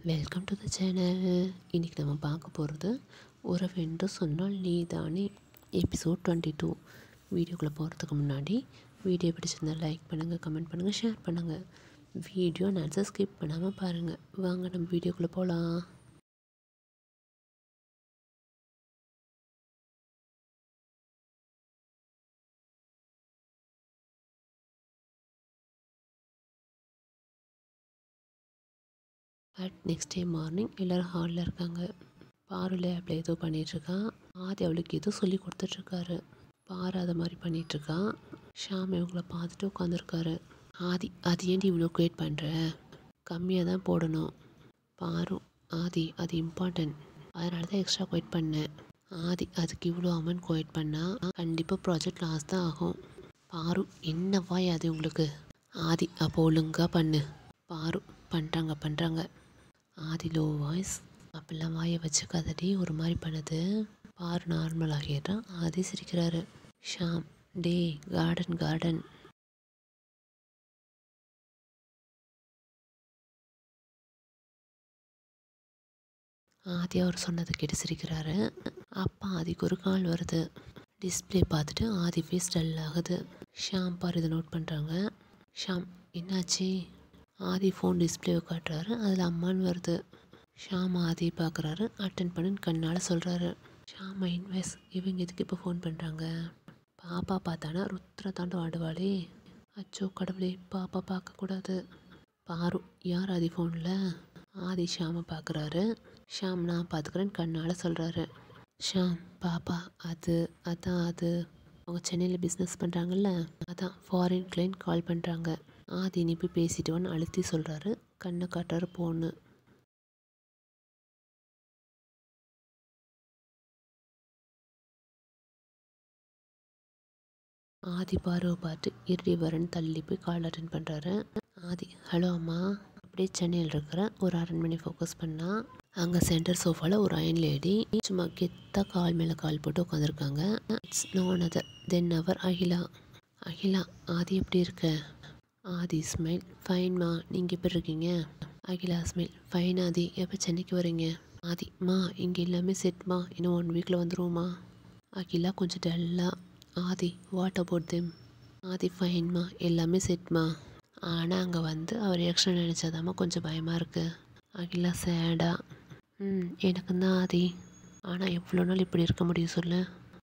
Welcome to the channel இன்றைக்கி நம்ம பார்க்க போகிறது உறவென்று சொன்னால் நீ தானே எபிசோட் டுவெண்ட்டி டூ வீடியோக்குள்ளே போகிறதுக்கு முன்னாடி வீடியோ பிடிச்சிருந்தா லைக் பண்ணுங்கள் கமெண்ட் பண்ணுங்கள் ஷேர் பண்ணுங்கள் வீடியோ நான் ஸ்கிப் பண்ணாமல் பாருங்கள் வாங்க நம்ம வீடியோக்குள்ளே போகலாம் அட் நெக்ஸ்ட் டே மார்னிங் எல்லோரும் ஹாலில் இருக்காங்க பாரு லேபில் ஏதோ பண்ணிகிட்ருக்கான் ஆதி அவளுக்கு ஏதோ சொல்லி கொடுத்துட்ருக்காரு பாரு அதை மாதிரி பண்ணிகிட்ருக்கான் ஷாம் இவங்கள பார்த்துட்டு உட்காந்துருக்காரு ஆதி அது ஏன்டி இவ்வளோ குவேட் பண்ணுற கம்மியாக தான் போடணும் பாரு ஆதி அது இம்பார்ட்டன்ட் அதனால தான் எக்ஸ்ட்ரா குவைட் பண்ணேன் ஆதி அதுக்கு இவ்வளோ அமௌண்ட் குவைட் பண்ணால் கண்டிப்பாக ப்ராஜெக்ட் லாஸ் தான் ஆகும் பாரு என்ன வாய் அது உங்களுக்கு ஆதி அப்போ ஒழுங்காக பண்ணு பாரு பண்ணுறாங்க பண்ணுறாங்க ஆதி லோ வாய்ஸ் அப்பெல்லாம் வாயை வச்சுக்காதடி ஒரு மாதிரி பண்ணுது பாரு நார்மல் ஆகிடுறான் ஆதி சிரிக்கிறாரு ஷாம் டே கார்டன் கார்டன் ஆதி அவர் சொன்னதை கேட்டு சிரிக்கிறாரு அப்பா ஆதிக்கு ஒரு கால் வருது டிஸ்பிளே பார்த்துட்டு ஆதி ஃபேஸ் டல் ஆகுது ஷாம் பார் இதை நோட் பண்ணுறாங்க ஷாம் என்னாச்சு ஆதி ஃபோன் டிஸ்பிளேவை காட்டுறாரு அதில் அம்மான்னு வருது ஷாம் ஆதி பார்க்குறாரு அட்டன் பண்ணுன்னு கண்ணால் சொல்கிறாரு ஷாம் மைண்ட் வைஸ் இவங்க எதுக்கு இப்போ ஃபோன் பண்ணுறாங்க பாப்பா பார்த்தானா ருத்ர தாண்டு ஆடுவாளே அச்சோ கடவுளே பாப்பா பார்க்கக்கூடாது பாரு யார் ஆதி ஃபோனில் ஆதி ஷாமை பார்க்குறாரு ஷாம் நான் பார்த்துக்கிறேன்னு கண்ணால் சொல்கிறாரு ஷாம் பாப்பா அது அதான் அது அவங்க சென்னையில் பிஸ்னஸ் பண்ணுறாங்கல்ல அதான் ஃபாரின் கிளைண்ட் கால் பண்ணுறாங்க ஆதி நீ போய் பேசிட்டு வான்னு அழுத்தி சொல்கிறாரு கண்ணை காட்டுறாரு பொண்ணு ஆதி பார்வை பார்த்து இருடி வரேன்னு தள்ளி போய் கால் அட்டன் பண்ணுறாரு ஆதி ஹலோ அம்மா அப்படியே சென்னையில் இருக்கிற ஒரு அரண்மனை ஃபோக்கஸ் பண்ணால் அங்கே சென்டர் சோஃபாவில் ஒரு அயன் லேடி சும்மா கெத்தாக கால் மேலே கால் போட்டு உட்காந்துருக்காங்க it's none other than our Akila Akila Adhi எப்படி இருக்க ஆதி ஸ்மைல் ஃபைன்மா நீங்கள் எப்படி இருக்கீங்க அகிலா ஸ்மைல் ஃபைன் ஆதி எப்போ சென்னைக்கு வரீங்க ஆதி மா இங்கே எல்லாமே செட்மா இன்னும் ஒன் வீக்கில் வந்துருவோமா அகிலா கொஞ்சம் டல்லாக Adhi what about them Adhi ஃபைன்மா எல்லாமே செட்மா ஆனால் அங்கே வந்து அவர் ரியாக்ஷன் நினச்சாதாம்மா கொஞ்சம் பயமாக இருக்குது அகிலா சேடா ம் எனக்கு தான் ஆதி ஆனால் எவ்வளோ நாள் இப்படி இருக்க முடியும் சொல்லு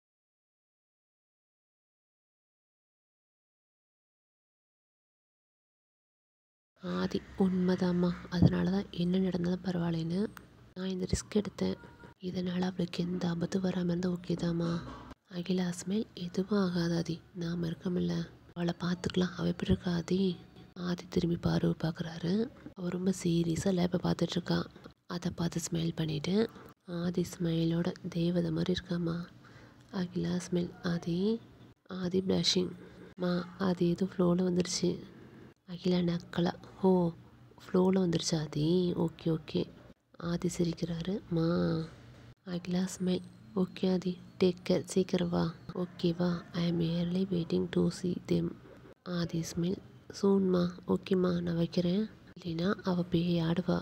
ஆதி உண்மைதாம்மா அதனால தான் என்ன நடந்தாலும் பரவாயில்லைன்னு நான் இந்த ரிஸ்க் எடுத்தேன் இதனால் அவளுக்கு எந்த ஆபத்து வராமல் இருந்தால் ஓகே தாம்மா அகிலா ஸ்மைல் எதுவும் ஆகாது ஆதி நாம் இருக்கமில்ல அவளை பார்த்துக்கலாம் அவள் எப்படி இருக்கா ஆதி ஆதி திரும்பி பார்வை பார்க்குறாரு அவள் ரொம்ப சீரியஸாக லேப்பை பார்த்துட்ருக்கான் அதை பார்த்து ஸ்மைல் பண்ணிவிட்டு ஆதி ஸ்மைலோட தெய்வதை மாதிரி இருக்காம்மா அகிலா ஸ்மைல் ஆதி ஆதி பிளஷிங் மா ஆதி எதுவும் ஃப்ளோவில் வந்துருச்சு அகிலா நக்கலா ஓ ஃப்ளோவில் வந்துருச்சு ஆதி ஓகே ஓகே ஆதி சிரிக்கிறாரு மா Akila smile okay Adhi take care சீக்கிரம் வா ஓகேவா I am early waiting to see them Adhi smile சூன்மா ஓகேம்மா நான் வைக்கிறேன் இல்லைன்னா அவள் பேய் ஆடுவா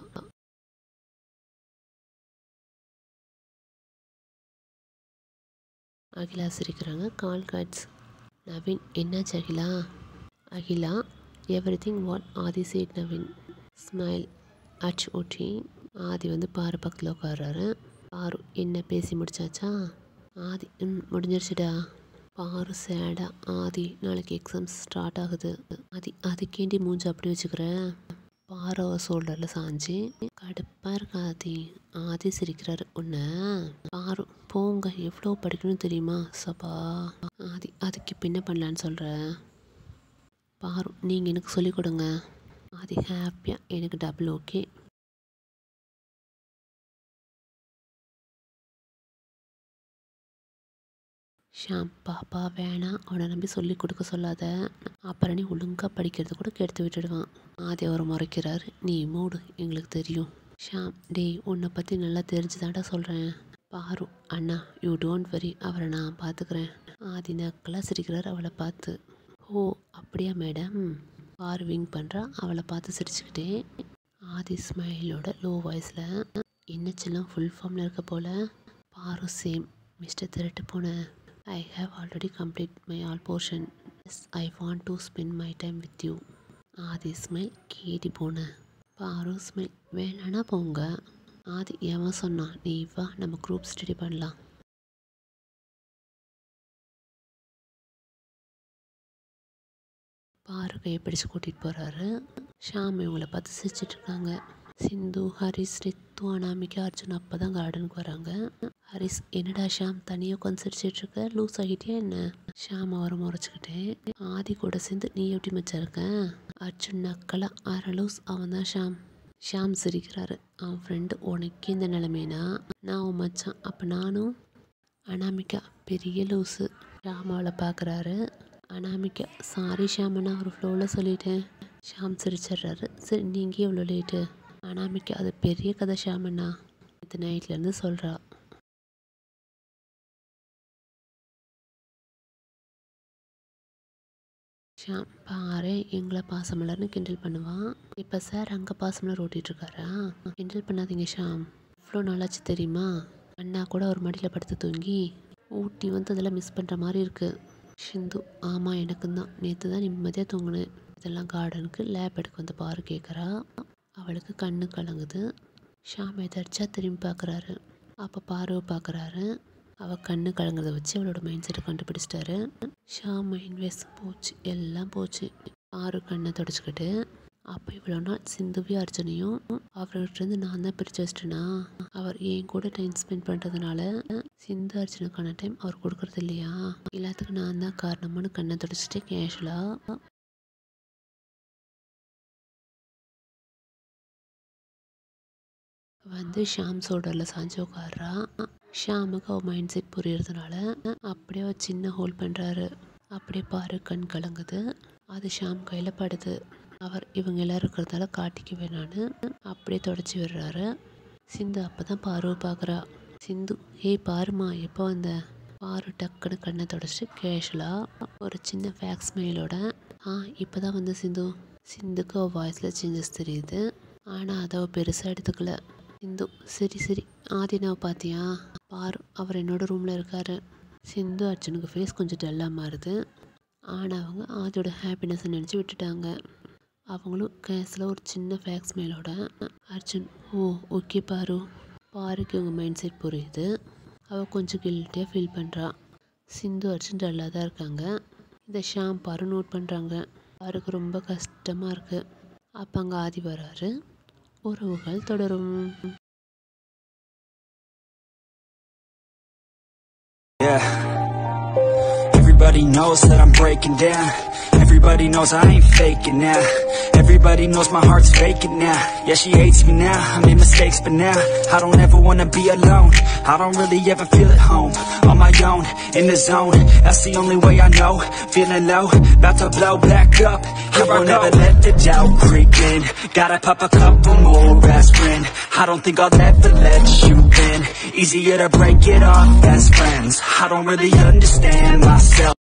அகிலா சிரிக்கிறாங்க கால் கார்ட்ஸ் நவீன் என்னாச்சு Akila Akila everything what Adhi said Naveen smile அச் ஓட்டி ஆதி வந்து பாரு பக்கத்தில் உட்காடுறாரு பாரு என்ன பேசி முடிச்சாச்சா ஆதி ம் முடிஞ்சிருச்சுடா பாரு சேடா ஆதி நாளைக்கு எக்ஸாம்ஸ் ஸ்டார்ட் ஆகுது ஆதி அதுக்கேண்டி மூஞ்சி அப்படி வச்சுக்கிற பாரு சோல்டரில் சாஞ்சு கடுப்பாக இருக்கா ஆதி ஆதி சிரிக்கிறாரு உன்னை பாரு போங்க எவ்வளோ படிக்கணும்னு தெரியுமா சபா ஆதி அதுக்கு இப்போ என்ன பண்ணலான்னு சொல்கிற பாரு நீங்கள் எனக்கு சொல்லிக் கொடுங்க ஆதி ஹாப்பியாக எனக்கு டபுள் ஓகே ஷாம் பாப்பா வேணாம் அவனை நம்பி சொல்லி கொடுக்க சொல்லாத அப்புறம் நீ ஒழுங்காக படிக்கிறது கூட கெடுத்து விட்டுடுவான் ஆதி அவர் முறைக்கிறாரு நீ மூடு எங்களுக்கு தெரியும் ஷாம் டேய் உன்னை பற்றி நல்லா தெரிஞ்சுதான்டா சொல்கிறேன் பாரு அண்ணா யூ டோன்ட் வரி அவரை நான் பார்த்துக்கிறேன் ஆதி நக்கலாக சிரிக்கிறார் அவளை பார்த்து ஓ அப்படியா மேடம் பாரு விங் பண்ணுறா அவளை பார்த்து சிரிச்சுக்கிட்டே ஆதி ஸ்மைலோட லோ வாய்ஸில் இன்னச்செல்லாம் ஃபுல் ஃபார்மில் இருக்க போல் பாரு சேம் மிஸ்டர் திருட்டு போன I have already complete my all portion yes I want to spend my time with you Adhi smile கேடி போன பாரு ஸ்மைல் வேணான்னா போங்க ஆதி எவன் சொன்னான் நீ வா நம்ம குரூப் ஸ்டடி பண்ணலாம் பாரு கையை பிடிச்சு கூட்டிகிட்டு போகிறாரு ஷாம் இவங்கள பார்த்து சிரிச்சிட்டு இருக்காங்க சிந்து ஹரிஸ் ரித்து அனாமிகா அர்ஜுன் அப்போ தான் கார்டனுக்கு வராங்க ஹரிஸ் என்னடா ஷாம் தனியாக உட்காந்து சிரிச்சிட்டு இருக்க லூஸ் ஆகிட்டியா என்ன ஷாம் அவரை முறைச்சிக்கிட்டே ஆதி கூட சேர்ந்து நீ எப்படி மச்சா இருக்க அர்ஜுன் நக்கலா அரை லூஸ் அவன் தான் ஷாம் ஷாம் சிரிக்கிறாரு அவன் ஃப்ரெண்டு உனக்கு இந்த நிலைமைனா நான் உன் மச்சான் அப்போ நானும் அனாமிகா பெரிய லூஸு ஷாம் அவளை பார்க்குறாரு அனாமிகா சாரி ஷாமண்ணா ஒரு ஃப்ளோவில் சொல்லிட்டேன் ஷாம் சிரிச்சிடுறாரு சரி நீங்கள் எவ்வளோ லேட்டு அனாமிகா அது பெரிய கதை ஷாமண்ணா இது நைட்லேருந்து சொல்கிறா ஷாம் பாரு எங்களை பாசமலர்னு கிண்டல் பண்ணுவான் இப்போ சார் அங்கே பாசமலர் ஓட்டிகிட்டு இருக்காரா கிண்டல் பண்ணாதீங்க ஷாம் இவ்வளோ நாளாச்சு தெரியுமா அண்ணா கூட ஒரு மடியில் படுத்து தூங்கி ஊட்டி வந்து அதெல்லாம் மிஸ் பண்ணுற மாதிரி இருக்குது ஷிந்து ஆமாம் எனக்கு தான் நேற்று தான் நிம்மதியாக தூங்கினேன் இதெல்லாம் கார்டனுக்கு லேப் எடுக்க வந்து பாரு கேட்குறா அவளுக்கு கண்ணு கலங்குது ஷாம் எதாச்சா திரும்பி பார்க்குறாரு அப்போ பார்வை பார்க்குறாரு அவள் கண்ணு கலங்குறத வச்சு அவளோட மைண்ட் செட்டை கண்டுபிடிச்சிட்டாரு ஷாம் மைண்ட் வேஸ் போச்சு எல்லாம் போச்சு ஆறு கண்ணை தொடச்சிக்கிட்டு அப்போ இவ்வளோ நாள் சிந்துவையும் அர்ஜுனையும் அவர்கிட்டருந்து நான் தான் பிரித்து வச்சிட்டேனா அவர் என் கூட டைம் ஸ்பெண்ட் பண்ணுறதுனால சிந்து அர்ஜுனுக்கான டைம் அவர் கொடுக்கறது இல்லையா எல்லாத்துக்கும் நான் தான் காரணம்னு கண்ணை தொடச்சிட்டு கேஷுவலாக வந்து ஷாம் சோடரில் சாஞ்சு உட்காடுறா ஷாமுக்கு அவள் மைண்ட் செட் புரியறதுனால அப்படியே அவர் சின்ன ஹோல் பண்ணுறாரு அப்படியே பாரு கண் கலங்குது அது ஷாம் கையில் படுது அவர் இவங்க எல்லாம் இருக்கிறதால காட்டிக்க வேணான்னு அப்படியே தொடச்சி விடுறாரு சிந்து அப்போ தான் பார்வை பார்க்குறா சிந்து ஏய் பாருமா எப்போ வந்த பாரு டக்குன்னு கண்ணை தொடச்சிட்டு கேஷுவலாக ஒரு சின்ன ஃபேக்ஸ் மெயிலோட ஆ இப்போ தான் வந்து சிந்து சிந்துக்கு அவள் வாய்ஸில் சேஞ்சஸ் தெரியுது ஆனால் அதை அவள் பெருசாக எடுத்துக்கல சிந்து சரி சரி ஆதினாவை பார்த்தியா பாரு அவர் என்னோட ரூமில் இருக்காரு சிந்து அர்ஜுனுக்கு ஃபேஸ் கொஞ்சம் டல்லாக மாறுது ஆனால் அவங்க ஆதியோட ஹாப்பினஸை நினச்சி விட்டுட்டாங்க அவங்களும் கேஸில் ஒரு சின்ன ஃபேக்ஸ் மேலோட அர்ஜுன் ஓ ஓகே பாரு பாருக்கு இவங்க மைண்ட் செட் புரியுது அவள் கொஞ்சம் கில்ட்டியாக ஃபீல் பண்ணுறா சிந்து அர்ஜுன் டல்லாக தான் இருக்காங்க இந்த ஷாம் பாரு நோட் பண்ணுறாங்க பாருக்கு ரொம்ப கஷ்டமாக இருக்குது அப்போ அங்கே ஆதி வராரு உறவுகள் தொடரும் Yeah. Everybody knows that I'm breaking down. Everybody knows I ain't faking now. Everybody knows my heart's faking now. Yeah, she hates me now. I made mistakes, but now I don't ever wanna be alone. I don't really ever feel at home. On my own, in the zone. That's the only way I know. Feeling low, about to blow back up. I won't ever let the doubt creep in. Gotta pop a couple more aspirin. I don't think I'll ever let you in. Easier to break it off best friends. I don't really understand myself.